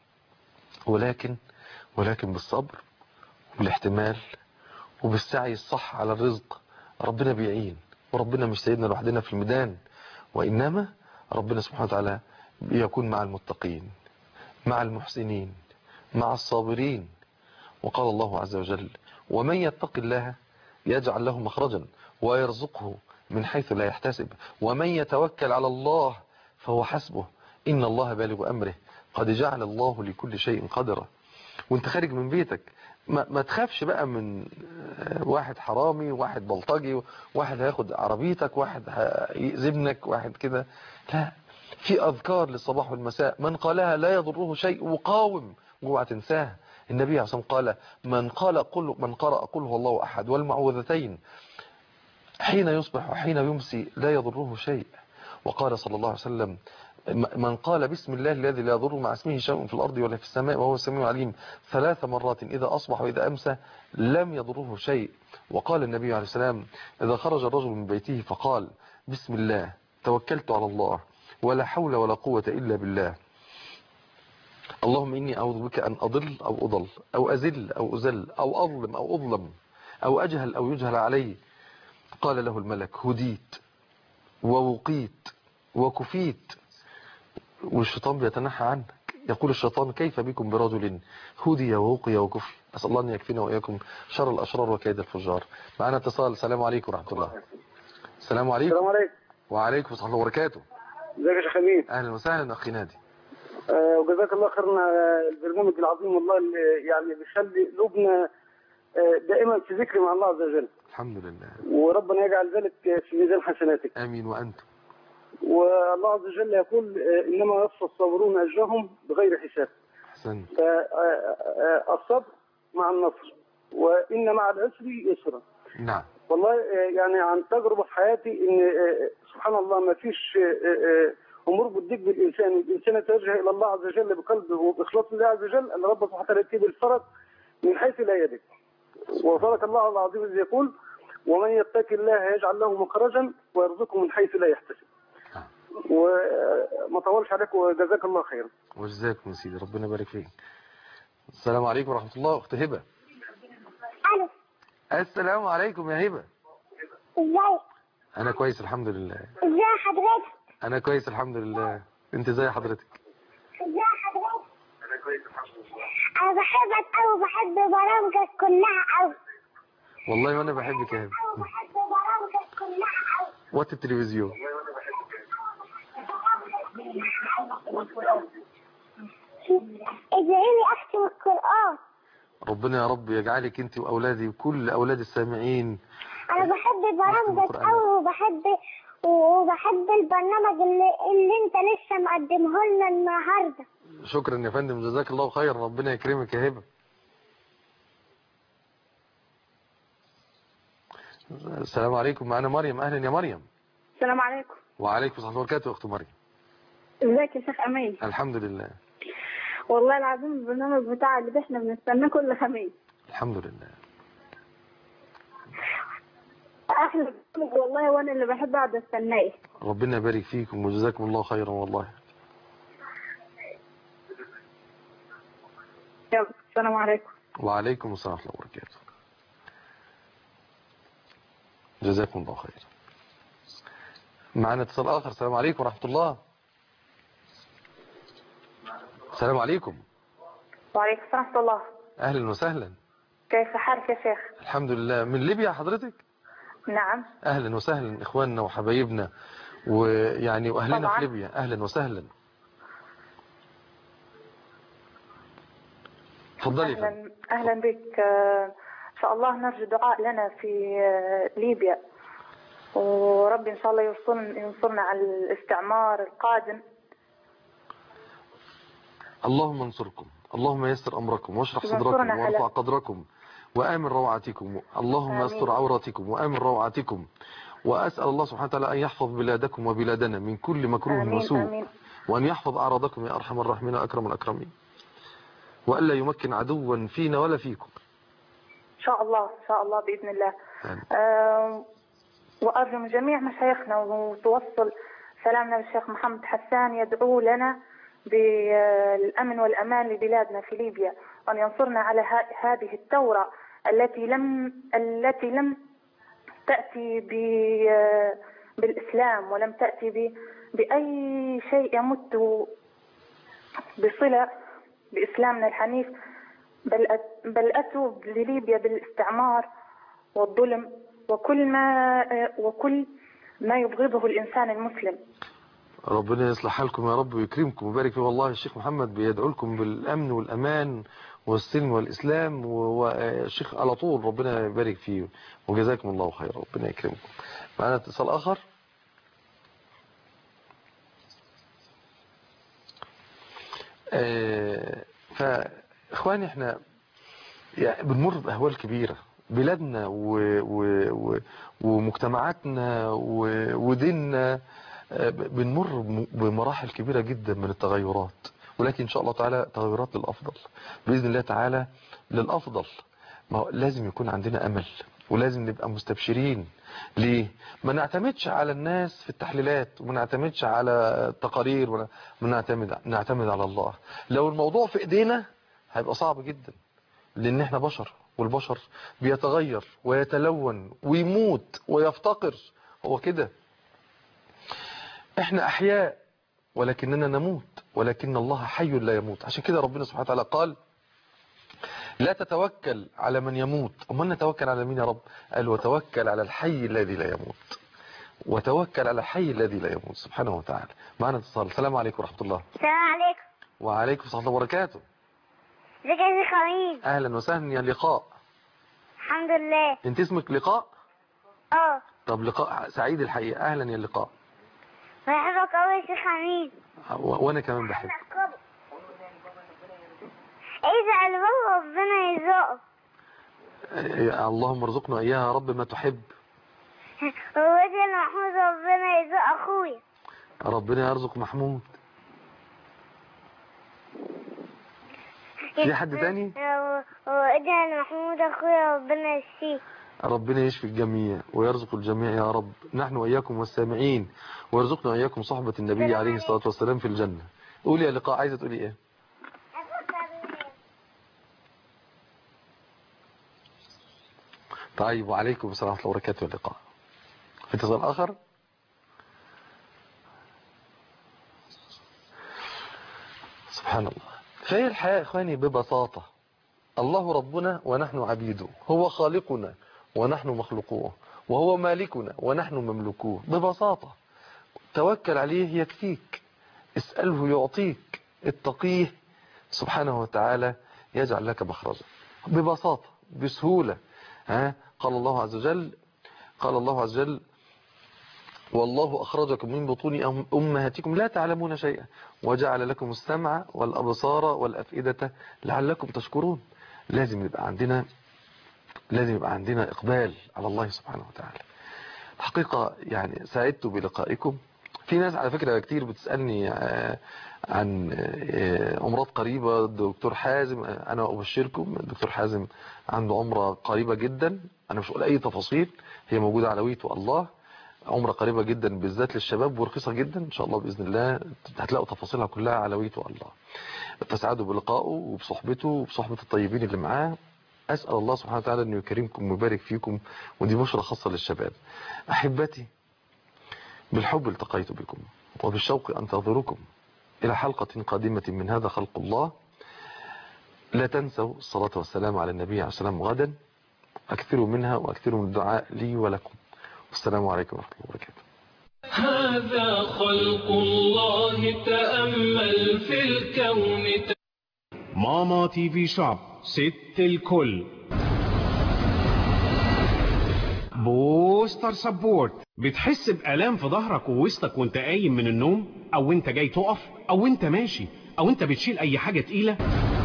ولكن ولكن بالصبر وبالاحتمال وبالسعي الصح على الرزق ربنا بيعين وربنا مش سيدنا لوحدنا في الميدان وإنما ربنا سبحانه وتعالى بيكون مع المتقين مع المحسنين مع الصابرين وقال الله عز وجل ومن يتق الله يجعل له مخرجا ويرزقه من حيث لا يحتسب ومن يتوكل على الله فهو حسبه إن الله بالغ أمره قد جعل الله لكل شيء قدرا وانت خارج من بيتك ما, ما تخافش بقى من آه، واحد حرامي واحد بلطجي واحد هياخد عربيتك واحد هيأذي ابنك واحد كده لا في أذكار للصباح والمساء من قالها لا يضره شيء وقاوم اوعى تنساها النبي عليه الصلاة والسلام قال من قال قل من قرأ قل هو الله أحد والمعوذتين حين يصبح وحين يمسي لا يضره شيء وقال صلى الله عليه وسلم من قال بسم الله الذي لا يضر مع اسمه شيء في الأرض ولا في السماء وهو السميع العليم ثلاث مرات إذا أصبح وإذا أمسى لم يضره شيء وقال النبي عليه السلام إذا خرج الرجل من بيته فقال بسم الله توكلت على الله ولا حول ولا قوة إلا بالله اللهم إني أعوذ بك أن أضل أو أضل أو أزل أو أزل أو أظلم أو أظلم أو أجهل أو يجهل علي قال له الملك هديت ووقيت وكفيت والشيطان بيتنحى عنك يقول الشيطان كيف بكم برجل هدي ووقي وكفي أسأل الله أن يكفينا وإياكم شر الأشرار وكيد الفجار معنا اتصال السلام عليكم ورحمة الله السلام عليكم السلام عليكم وعليكم ورحمة الله وبركاته ازيك يا شيخ امين أهلا وسهلا أخي نادي آه وجزاك الله خيرنا آه، البرنامج العظيم والله اللي يعني بيخلي قلوبنا آه دائما في ذكر مع الله عز وجل الحمد لله وربنا يجعل ذلك آه، في ميزان حسناتك آمين وأنتم والله عز وجل يقول آه انما يوفى الصابرون اجرهم بغير حساب أحسنت فالصبر مع النصر وان مع العسر يسرا نعم والله آه، يعني عن تجربه في حياتي ان آه، سبحان الله ما فيش آه، آه، امور بتضيق بالانسان الانسان يتوجه الى الله عز وجل بقلبه وباخلاص الله عز وجل ان رب سبحانه وتعالى يأتي بالفرج من حيث لا يدرك وصدق الله العظيم اذ يقول ومن يتق الله يجعل له مخرجا ويرزقه من حيث لا يحتسب وما طولش عليك وجزاك الله خيرا وجزاكم يا سيدي ربنا يبارك فيك السلام عليكم ورحمة الله أخت هبة الو السلام عليكم يا هبة ازاي أنا كويس الحمد لله ازاي حضرتك أنا كويس الحمد لله أنت زي حضرتك ازاي حضرتك انا بحبك قوي بحب برامجك كلها قوي والله وأنا بحبك يا هبة قوي بحب برامجك كلها قوي وقت التلفزيون ادعي لي اختم القران ربنا يا رب يجعلك انت واولادي وكل اولاد السامعين انا بحب برامجك القرآن. قوي وبحب وبحب البرنامج اللي, اللي انت لسه مقدمه لنا النهارده شكرا يا فندم جزاك الله خيرا ربنا يكرمك يا هبه السلام عليكم معنا مريم اهلا يا مريم السلام عليكم وعليكم السلام ورحمه الله وبركاته يا اخت مريم ازيك يا شيخ امين الحمد لله والله العظيم البرنامج بتاع اللي احنا بنستناه كل خميس الحمد لله احلى برنامج والله وانا اللي بحب اقعد استناه ربنا يبارك فيكم وجزاكم الله خيرا والله يلا السلام عليكم وعليكم السلام ورحمه الله وبركاته جزاكم الله خيرا معنا اتصال اخر السلام عليكم ورحمه الله السلام عليكم وعليكم السلام ورحمة الله اهلا وسهلا كيف حالك يا شيخ الحمد لله من ليبيا حضرتك نعم اهلا وسهلا اخواننا وحبايبنا ويعني واهلنا طبعاً. في ليبيا اهلا وسهلا اتفضلي يا فندم. اهلا اهلا بك آه، ان شاء الله نرجو دعاء لنا في آه، ليبيا وربي ان شاء الله ينصرنا ينصرنا على الاستعمار القادم اللهم انصركم اللهم يسر امركم واشرح ينصرنا صدركم على- وارفع قدركم وامن روعتكم اللهم آمين. يستر عوراتكم وامن روعتكم واسال الله سبحانه وتعالى ان يحفظ بلادكم وبلادنا من كل مكروه امين وسوء امين وان يحفظ اعراضكم يا ارحم الراحمين واكرم الاكرمين والا يمكن عدوا فينا ولا فيكم ان شاء الله ان شاء الله باذن الله آمين. آه، وأرجو من جميع مشايخنا وتوصل سلامنا للشيخ محمد حسان يدعو لنا بالأمن والأمان لبلادنا في ليبيا وأن ينصرنا على ه- هذه الثورة التي لم التي لم تأتي ب- بالإسلام ولم تأتي ب- بأي شيء يمت بصلة بإسلامنا الحنيف بل أت- بل أتوا لليبيا بالاستعمار والظلم وكل ما وكل ما يبغضه الإنسان المسلم ربنا يصلح حالكم يا رب ويكرمكم ويبارك في والله الشيخ محمد بيدعو لكم بالامن والامان والسلم والاسلام و- والشيخ على طول ربنا يبارك فيه وجزاكم الله خيرا ربنا يكرمكم معنا اتصال اخر آه، فاخواني احنا يعني بنمر باهوال كبيره بلادنا و... و... و... ومجتمعاتنا و... وديننا آه، بنمر بم- بمراحل كبيرة جدا من التغيرات ولكن إن شاء الله تعالى تغيرات للأفضل بإذن الله تعالى للأفضل ما هو لازم يكون عندنا أمل ولازم نبقى مستبشرين ليه؟ ما نعتمدش على الناس في التحليلات وما نعتمدش على التقارير وما نعتمد نعتمد على الله لو الموضوع في ايدينا هيبقى صعب جدا لان احنا بشر والبشر بيتغير ويتلون ويموت ويفتقر هو كده احنا احياء ولكننا نموت ولكن الله حي لا يموت عشان كده ربنا سبحانه وتعالى قال لا تتوكل على من يموت امال نتوكل على مين يا رب قال وتوكل على الحي الذي لا يموت وتوكل على الحي الذي لا يموت سبحانه وتعالى معنا اتصال السلام عليكم ورحمة الله السلام عليكم وعليكم السلام ورحمة الله وبركاته ازيك يا شيخ امين اهلا وسهلا يا لقاء الحمد لله انت اسمك لقاء اه طب لقاء سعيد الحقيقة اهلا يا لقاء بحبك قوي يا شيخ امين و- وانا كمان بحب ادعي لبابا ربنا يرزقه يا اللهم ارزقنا اياها يا رب ما تحب وادعي لمحمود ربنا يرزق اخويا ربنا يرزق محمود في حد تاني وادعي لمحمود اخويا ربنا يشفيه ربنا يشفي الجميع ويرزق الجميع يا رب نحن وإياكم والسامعين ويرزقنا وإياكم صحبة النبي عليه الصلاة والسلام في الجنة قولي يا لقاء عايزة تقولي ايه طيب وعليكم السلام ورحمة الله وبركاته يا لقاء في اتصال آخر سبحان الله فهي الحياة يا إخواني ببساطة الله ربنا ونحن عبيده هو خالقنا ونحن مخلوقوه وهو مالكنا ونحن مملوكوه ببساطة توكل عليه يكفيك اسأله يعطيك اتقيه سبحانه وتعالى يجعل لك مخرجا ببساطة بسهولة ها قال الله عز وجل قال الله عز وجل والله أخرجكم من بطون أم- أمهاتكم لا تعلمون شيئا وجعل لكم السمع والأبصار والأفئدة لعلكم تشكرون لازم يبقى عندنا لازم يبقى عندنا إقبال على الله سبحانه وتعالى الحقيقة يعني سعدت بلقائكم في ناس على فكرة كتير بتسألني آه، عن آه، عمرات قريبة دكتور حازم آه، أنا أبشركم الدكتور حازم عنده عمرة قريبة جدا أنا مش هقول أي تفاصيل هي موجودة على ويتو الله عمرة قريبة جدا بالذات للشباب ورخيصة جدا إن شاء الله بإذن الله هتلاقوا تفاصيلها كلها على ويتو الله تسعدوا بلقائه وبصحبته وبصحبة الطيبين اللي معاه أسأل الله سبحانه وتعالى أنه يكرمكم ويبارك فيكم ودي بشرة خاصة للشباب أحبتي بالحب التقيت بكم وبالشوق أنتظركم إلى حلقة قادمة من هذا خلق الله لا تنسوا الصلاة والسلام على النبي عليه السلام غدا أكثروا منها وأكثروا من الدعاء لي ولكم والسلام عليكم ورحمة الله وبركاته هذا خلق الله تأمل في الكون ماما تي في شوب ست الكل بوستر سبورت بتحس بآلام في ظهرك ووسطك وانت قايم من النوم او انت جاي تقف او انت ماشي او انت بتشيل اي حاجة تقيلة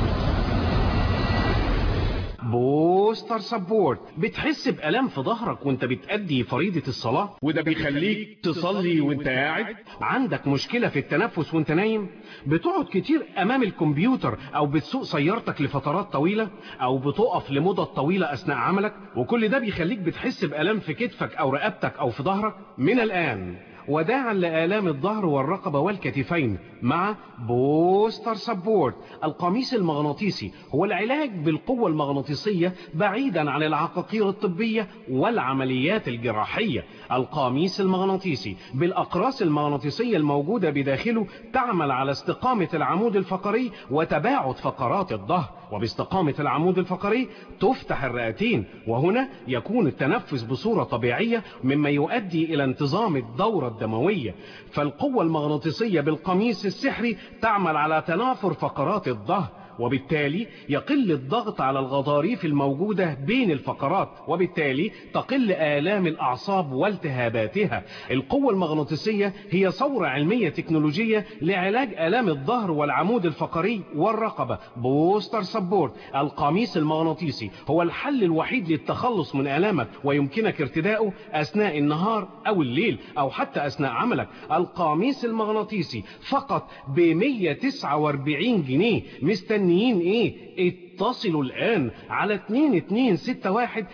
بوستر سبورت بتحس بألام في ظهرك وانت بتأدي فريضة الصلاة وده بيخليك تصلي وانت قاعد عندك مشكلة في التنفس وانت نايم بتقعد كتير امام الكمبيوتر او بتسوق سيارتك لفترات طويلة او بتقف لمدة طويلة اثناء عملك وكل ده بيخليك بتحس بألام في كتفك او رقبتك او في ظهرك من الان وداعا لآلام الظهر والرقبة والكتفين مع بوستر سبورت القميص المغناطيسي هو العلاج بالقوة المغناطيسية بعيدا عن العقاقير الطبية والعمليات الجراحية القميص المغناطيسي بالأقراص المغناطيسية الموجودة بداخله تعمل على استقامة العمود الفقري وتباعد فقرات الظهر وباستقامة العمود الفقري تفتح الرئتين وهنا يكون التنفس بصورة طبيعية مما يؤدي إلى انتظام الدورة الدموية فالقوة المغناطيسية بالقميص السحري تعمل على تنافر فقرات الظهر وبالتالي يقل الضغط على الغضاريف الموجودة بين الفقرات وبالتالي تقل آلام الأعصاب والتهاباتها القوة المغناطيسية هي ثورة علمية تكنولوجية لعلاج آلام الظهر والعمود الفقري والرقبة بوستر سبورت القميص المغناطيسي هو الحل الوحيد للتخلص من آلامك ويمكنك ارتداؤه أثناء النهار أو الليل أو حتى أثناء عملك القميص المغناطيسي فقط ب 149 جنيه مستنيين ايه اتصلوا الآن على 2261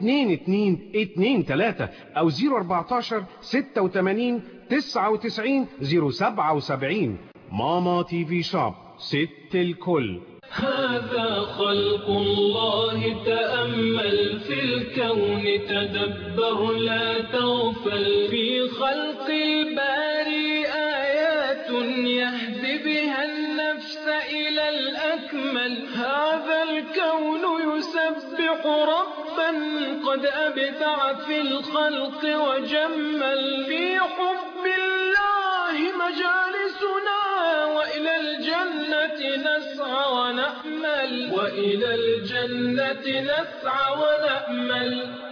2223 أو 014 86 99 077 ماما تي في شوب ست الكل هذا خلق الله تأمل في الكون تدبر لا تغفل في خلق الباري آيات يهدي بها النفس إلى الأكمل هذا الكون يسبح ربا قد أبدع في الخلق وجمل في حب الله مجالسنا وإلى الجنة نسعى ونأمل وإلى الجنة نسعى ونأمل